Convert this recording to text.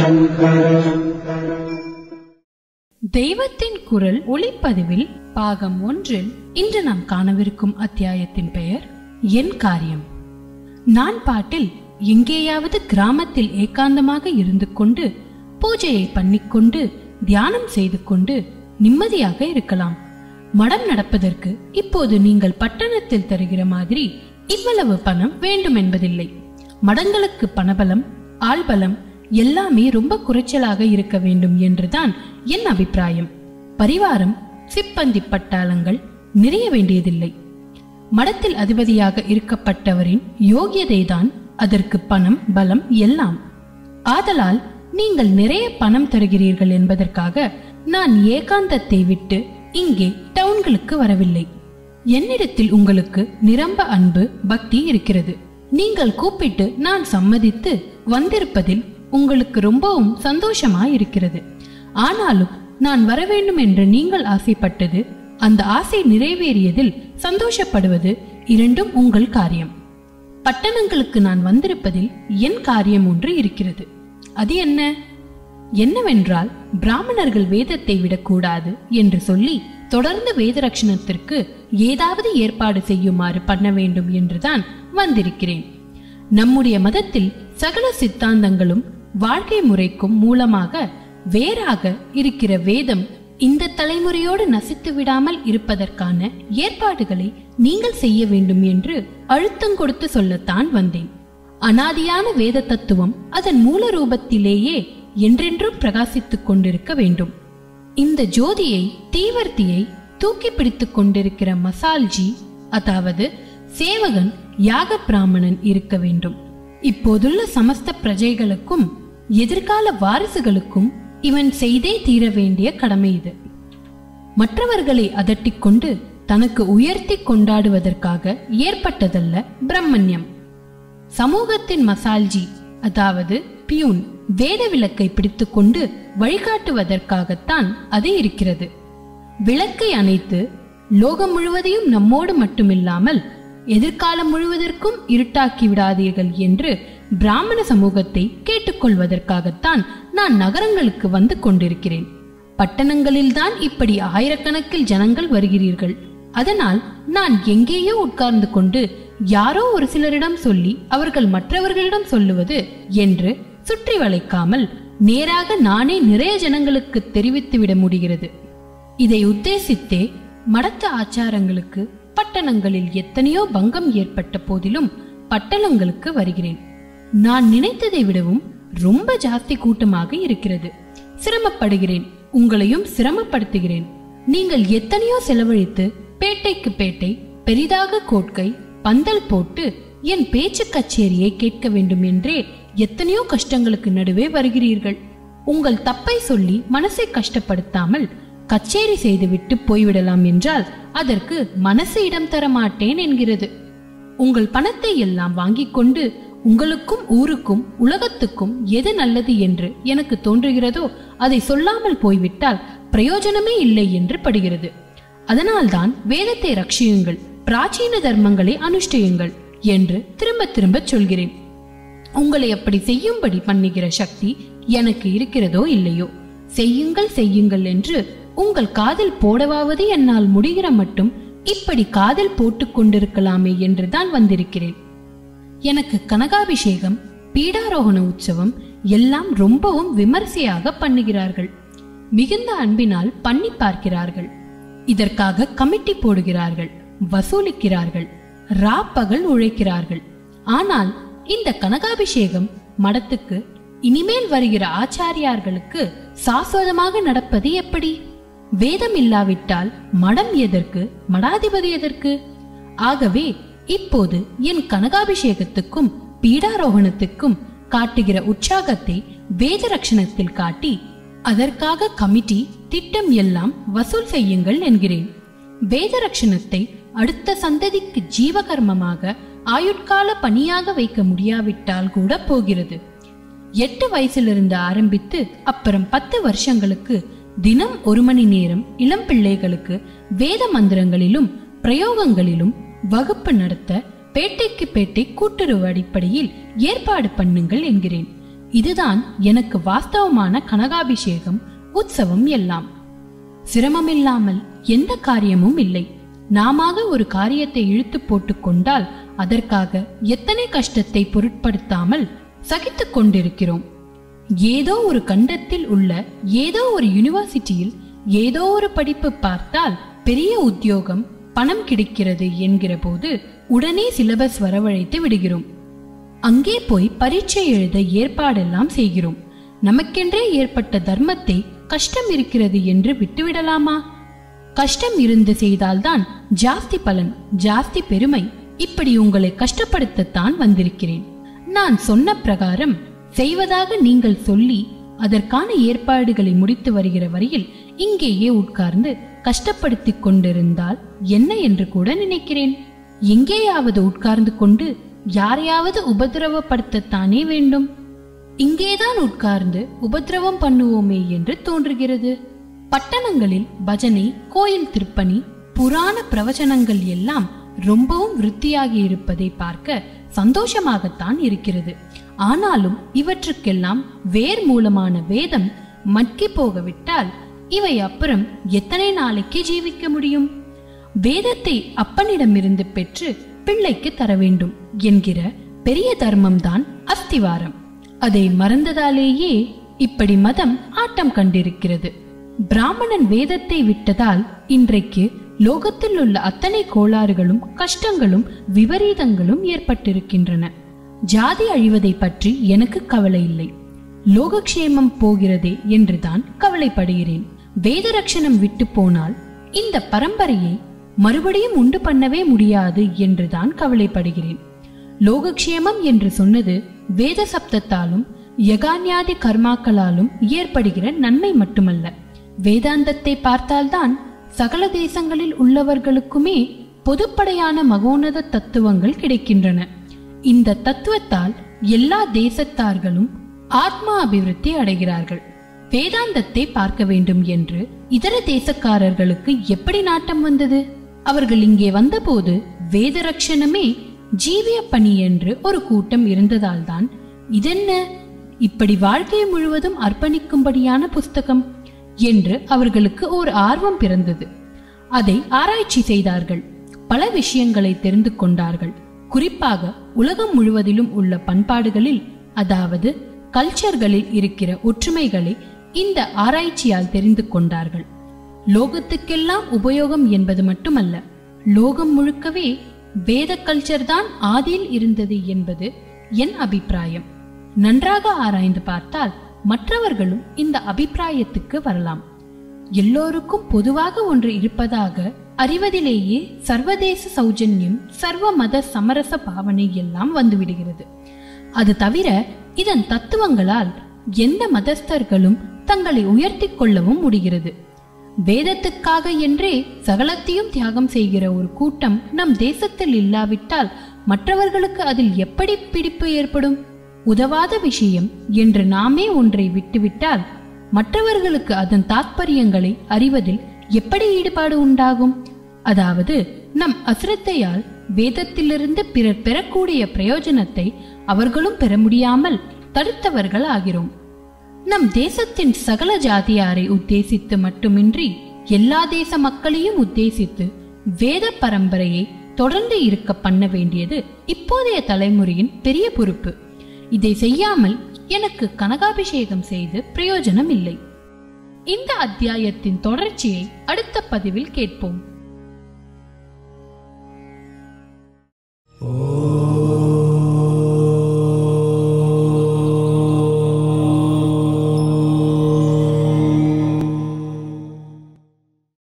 தெய்வத்தின் குரல் ஒளிப்பதிவில் பாகம் ஒன்றில் இன்று நாம் காணவிருக்கும் அத்தியாயத்தின் பெயர் என் காரியம் நான் பாட்டில் எங்கேயாவது கிராமத்தில் ஏகாந்தமாக இருந்து கொண்டு பூஜையை பண்ணிக்கொண்டு தியானம் செய்து கொண்டு நிம்மதியாக இருக்கலாம் மடம் நடப்பதற்கு இப்போது நீங்கள் பட்டணத்தில் தருகிற மாதிரி இவ்வளவு பணம் வேண்டும் என்பதில்லை மடங்களுக்கு பணபலம் ஆள்பலம் எல்லாமே ரொம்ப குறைச்சலாக இருக்க வேண்டும் என்றுதான் என் அபிப்பிராயம் பரிவாரம் சிப்பந்தி பட்டாளங்கள் நிறைய வேண்டியதில்லை மடத்தில் அதிபதியாக இருக்கப்பட்டவரின் யோகியதைதான் அதற்கு பணம் பலம் எல்லாம் ஆதலால் நீங்கள் நிறைய பணம் தருகிறீர்கள் என்பதற்காக நான் ஏகாந்தத்தை விட்டு இங்கே டவுன்களுக்கு வரவில்லை என்னிடத்தில் உங்களுக்கு நிரம்ப அன்பு பக்தி இருக்கிறது நீங்கள் கூப்பிட்டு நான் சம்மதித்து வந்திருப்பதில் உங்களுக்கு ரொம்பவும் சந்தோஷமா இருக்கிறது ஆனாலும் நான் வர வேண்டும் என்று நீங்கள் ஆசைப்பட்டது அந்த ஆசை நிறைவேறியதில் சந்தோஷப்படுவது இரண்டும் உங்கள் காரியம் பட்டணங்களுக்கு நான் வந்திருப்பதில் என் காரியம் ஒன்று இருக்கிறது அது என்ன என்னவென்றால் பிராமணர்கள் வேதத்தை விடக்கூடாது என்று சொல்லி தொடர்ந்து வேத ரட்சணத்திற்கு ஏதாவது ஏற்பாடு செய்யுமாறு பண்ண வேண்டும் என்றுதான் வந்திருக்கிறேன் நம்முடைய மதத்தில் சகல சித்தாந்தங்களும் வாழ்க்கை முறைக்கும் மூலமாக வேறாக இருக்கிற வேதம் இந்த தலைமுறையோடு நசித்து விடாமல் இருப்பதற்கான ஏற்பாடுகளை நீங்கள் செய்ய வேண்டும் என்று அழுத்தம் கொடுத்து சொல்லத்தான் வந்தேன் அனாதியான வேத தத்துவம் அதன் மூல ரூபத்திலேயே என்றென்றும் பிரகாசித்துக் கொண்டிருக்க வேண்டும் இந்த ஜோதியை தீவர்த்தியை தூக்கி பிடித்துக் கொண்டிருக்கிற மசால்ஜி அதாவது சேவகன் யாக பிராமணன் இருக்க வேண்டும் இப்போதுள்ள சமஸ்த பிரஜைகளுக்கும் எதிர்கால வாரிசுகளுக்கும் இவன் செய்தே தீர வேண்டிய கடமை இது மற்றவர்களை அதட்டிக் கொண்டு தனக்கு உயர்த்தி கொண்டாடுவதற்காக ஏற்பட்டதல்ல பிரம்மண்யம் சமூகத்தின் மசால்ஜி அதாவது பியூன் வேத விளக்கை பிடித்துக்கொண்டு வழிகாட்டுவதற்காகத்தான் அது இருக்கிறது விளக்கை அணைத்து லோகம் முழுவதையும் நம்மோடு மட்டுமில்லாமல் எதிர்காலம் முழுவதற்கும் இருட்டாக்கி விடாதீர்கள் என்று பிராமண சமூகத்தை கேட்டுக்கொள்வதற்காகத்தான் நான் நகரங்களுக்கு வந்து கொண்டிருக்கிறேன் பட்டணங்களில்தான் இப்படி ஆயிரக்கணக்கில் ஜனங்கள் வருகிறீர்கள் அதனால் நான் எங்கேயோ உட்கார்ந்து கொண்டு யாரோ ஒரு சிலரிடம் சொல்லி அவர்கள் மற்றவர்களிடம் சொல்லுவது என்று சுற்றி வளைக்காமல் நேராக நானே நிறைய ஜனங்களுக்கு தெரிவித்து விட முடிகிறது இதை உத்தேசித்தே மடத்த ஆச்சாரங்களுக்கு பட்டணங்களில் எத்தனையோ பங்கம் ஏற்பட்ட போதிலும் பட்டணங்களுக்கு வருகிறேன் நான் நினைத்ததை விடவும் ரொம்ப ஜாஸ்தி கூட்டமாக இருக்கிறது சிரமப்படுகிறேன் உங்களையும் சிரமப்படுத்துகிறேன் நீங்கள் எத்தனையோ செலவழித்து பேட்டைக்கு பேட்டை பெரிதாக கோட்கை பந்தல் போட்டு என் பேச்சு கச்சேரியை கேட்க வேண்டும் என்றே எத்தனையோ கஷ்டங்களுக்கு நடுவே வருகிறீர்கள் உங்கள் தப்பை சொல்லி மனசை கஷ்டப்படுத்தாமல் கச்சேரி செய்துவிட்டு போய்விடலாம் என்றால் அதற்கு மனசு இடம் தர மாட்டேன் என்கிறது உங்கள் பணத்தை எல்லாம் வாங்கிக் கொண்டு உங்களுக்கும் ஊருக்கும் உலகத்துக்கும் எது நல்லது என்று எனக்கு தோன்றுகிறதோ அதை சொல்லாமல் போய்விட்டால் பிரயோஜனமே இல்லை என்று படுகிறது அதனால்தான் வேதத்தை ரட்சியுங்கள் பிராச்சீன தர்மங்களை அனுஷ்டியுங்கள் என்று திரும்ப திரும்ப சொல்கிறேன் உங்களை அப்படி செய்யும்படி பண்ணுகிற சக்தி எனக்கு இருக்கிறதோ இல்லையோ செய்யுங்கள் செய்யுங்கள் என்று உங்கள் காதில் போடவாவது என்னால் முடிகிற மட்டும் இப்படி காதில் போட்டுக் கொண்டிருக்கலாமே என்றுதான் வந்திருக்கிறேன் எனக்கு கனகாபிஷேகம் பீடாரோகண உற்சவம் எல்லாம் ரொம்பவும் விமர்சையாக பண்ணுகிறார்கள் மிகுந்த அன்பினால் பண்ணி பார்க்கிறார்கள் இதற்காக கமிட்டி போடுகிறார்கள் வசூலிக்கிறார்கள் ராப்பகல் உழைக்கிறார்கள் ஆனால் இந்த கனகாபிஷேகம் மடத்துக்கு இனிமேல் வருகிற ஆச்சாரியார்களுக்கு சாஸ்வதமாக நடப்பது எப்படி வேதம் இல்லாவிட்டால் மடம் எதற்கு மடாதிபதி எதற்கு ஆகவே இப்போது என் கனகாபிஷேகத்துக்கும் பீடாரோகணத்துக்கும் காட்டுகிற உற்சாகத்தை வேத ரட்சணத்தில் காட்டி அதற்காக கமிட்டி திட்டம் எல்லாம் வசூல் செய்யுங்கள் என்கிறேன் வேத ரட்சணத்தை அடுத்த சந்ததிக்கு ஜீவகர்மமாக ஆயுட்கால பணியாக வைக்க முடியாவிட்டால் கூட போகிறது எட்டு வயசிலிருந்து ஆரம்பித்து அப்புறம் பத்து வருஷங்களுக்கு தினம் ஒரு மணி நேரம் இளம் பிள்ளைகளுக்கு வேத மந்திரங்களிலும் பிரயோகங்களிலும் வகுப்பு நடத்த பேட்டைக்கு பேட்டை கூட்டுறவு அடிப்படையில் ஏற்பாடு பண்ணுங்கள் என்கிறேன் இதுதான் எனக்கு வாஸ்தவமான கனகாபிஷேகம் உற்சவம் எல்லாம் சிரமமில்லாமல் எந்த காரியமும் இல்லை நாமாக ஒரு காரியத்தை இழுத்து போட்டுக் கொண்டால் அதற்காக எத்தனை கஷ்டத்தை பொருட்படுத்தாமல் சகித்துக் கொண்டிருக்கிறோம் ஏதோ ஒரு கண்டத்தில் உள்ள ஏதோ ஒரு யூனிவர்சிட்டியில் ஏதோ ஒரு படிப்பு பார்த்தால் பெரிய உத்தியோகம் பணம் கிடைக்கிறது என்கிற போது உடனே சிலபஸ் வரவழைத்து விடுகிறோம் அங்கே போய் பரீட்சை எழுத ஏற்பாடெல்லாம் செய்கிறோம் நமக்கென்றே ஏற்பட்ட தர்மத்தை கஷ்டம் இருக்கிறது என்று விட்டுவிடலாமா கஷ்டம் இருந்து செய்தால்தான் ஜாஸ்தி பலன் ஜாஸ்தி பெருமை இப்படி உங்களை கஷ்டப்படுத்தத்தான் வந்திருக்கிறேன் நான் சொன்ன பிரகாரம் செய்வதாக நீங்கள் சொல்லி அதற்கான ஏற்பாடுகளை முடித்து வருகிற வரையில் இங்கேயே உட்கார்ந்து கஷ்டப்படுத்திக் கொண்டிருந்தால் என்ன என்று கூட நினைக்கிறேன் எங்கேயாவது உட்கார்ந்து கொண்டு யாரையாவது உபதிரவப்படுத்தத்தானே வேண்டும் இங்கேதான் உட்கார்ந்து உபதிரவம் பண்ணுவோமே என்று தோன்றுகிறது பட்டணங்களில் பஜனை கோயில் திருப்பணி புராண பிரவச்சனங்கள் எல்லாம் ரொம்பவும் விருத்தியாகி இருப்பதை பார்க்க சந்தோஷமாகத்தான் இருக்கிறது ஆனாலும் இவற்றுக்கெல்லாம் வேர் மூலமான வேதம் மட்கி போகவிட்டால் இவை அப்புறம் எத்தனை நாளைக்கு ஜீவிக்க முடியும் வேதத்தை அப்பனிடமிருந்து பெற்று பிள்ளைக்கு தர வேண்டும் என்கிற பெரிய தர்மம்தான் அஸ்திவாரம் அதை மறந்ததாலேயே இப்படி மதம் ஆட்டம் கண்டிருக்கிறது பிராமணன் வேதத்தை விட்டதால் இன்றைக்கு லோகத்தில் உள்ள அத்தனை கோளாறுகளும் கஷ்டங்களும் விபரீதங்களும் ஏற்பட்டிருக்கின்றன ஜாதி அழிவதை பற்றி எனக்கு கவலை இல்லை லோகக்ஷேமம் போகிறதே என்றுதான் கவலைப்படுகிறேன் வேத ரட்சணம் விட்டு போனால் இந்த பரம்பரையை மறுபடியும் உண்டு பண்ணவே முடியாது என்றுதான் கவலைப்படுகிறேன் லோகக்ஷேமம் என்று சொன்னது வேத சப்தத்தாலும் யகான்யாதி கர்மாக்களாலும் ஏற்படுகிற நன்மை மட்டுமல்ல வேதாந்தத்தை பார்த்தால்தான் சகல தேசங்களில் உள்ளவர்களுக்குமே பொதுப்படையான மகோனத தத்துவங்கள் கிடைக்கின்றன இந்த தத்துவத்தால் எல்லா தேசத்தார்களும் ஆத்மா அபிவிருத்தி அடைகிறார்கள் வேதாந்தத்தை பார்க்க வேண்டும் என்று இதர தேசக்காரர்களுக்கு எப்படி நாட்டம் வந்தது அவர்கள் இங்கே வந்தபோது வேத ரட்சணமே ஜீவிய பணி என்று ஒரு கூட்டம் இருந்ததால்தான் இதென்ன இப்படி வாழ்க்கை முழுவதும் அர்ப்பணிக்கும்படியான புஸ்தகம் என்று அவர்களுக்கு ஒரு ஆர்வம் பிறந்தது அதை ஆராய்ச்சி செய்தார்கள் பல விஷயங்களை தெரிந்து கொண்டார்கள் குறிப்பாக உலகம் முழுவதிலும் உள்ள பண்பாடுகளில் அதாவது கல்ச்சர்களில் இருக்கிற ஒற்றுமைகளை இந்த ஆராய்ச்சியால் தெரிந்து கொண்டார்கள் லோகத்துக்கெல்லாம் உபயோகம் என்பது மட்டுமல்ல லோகம் முழுக்கவே வேத கல்ச்சர் தான் ஆதியில் இருந்தது என்பது என் அபிப்பிராயம் நன்றாக ஆராய்ந்து பார்த்தால் மற்றவர்களும் இந்த அபிப்பிராயத்துக்கு வரலாம் எல்லோருக்கும் பொதுவாக ஒன்று இருப்பதாக அறிவதிலேயே சர்வதேச சௌஜன்யம் சர்வ மத சமரச பாவனை எல்லாம் வந்துவிடுகிறது அது தவிர இதன் தத்துவங்களால் எந்த மதஸ்தர்களும் தங்களை உயர்த்திக் கொள்ளவும் முடிகிறது வேதத்துக்காக என்றே சகலத்தையும் தியாகம் செய்கிற ஒரு கூட்டம் நம் தேசத்தில் இல்லாவிட்டால் மற்றவர்களுக்கு அதில் எப்படி பிடிப்பு ஏற்படும் உதவாத விஷயம் என்று நாமே ஒன்றை விட்டுவிட்டால் மற்றவர்களுக்கு அதன் தாத்பரியங்களை அறிவதில் எப்படி ஈடுபாடு உண்டாகும் அதாவது நம் அசிரத்தையால் வேதத்திலிருந்து பிறர் பெறக்கூடிய பிரயோஜனத்தை அவர்களும் பெற முடியாமல் தடுத்தவர்கள் ஆகிறோம் நம் தேசத்தின் சகல ஜாதியாரை உத்தேசித்து மட்டுமின்றி எல்லா தேச மக்களையும் உத்தேசித்து வேத பரம்பரையை தொடர்ந்து இருக்க பண்ண வேண்டியது இப்போதைய தலைமுறையின் பெரிய பொறுப்பு இதை செய்யாமல் எனக்கு கனகாபிஷேகம் செய்து பிரயோஜனம் இல்லை இந்த அத்தியாயத்தின் தொடர்ச்சியை அடுத்த பதிவில் கேட்போம் ஓ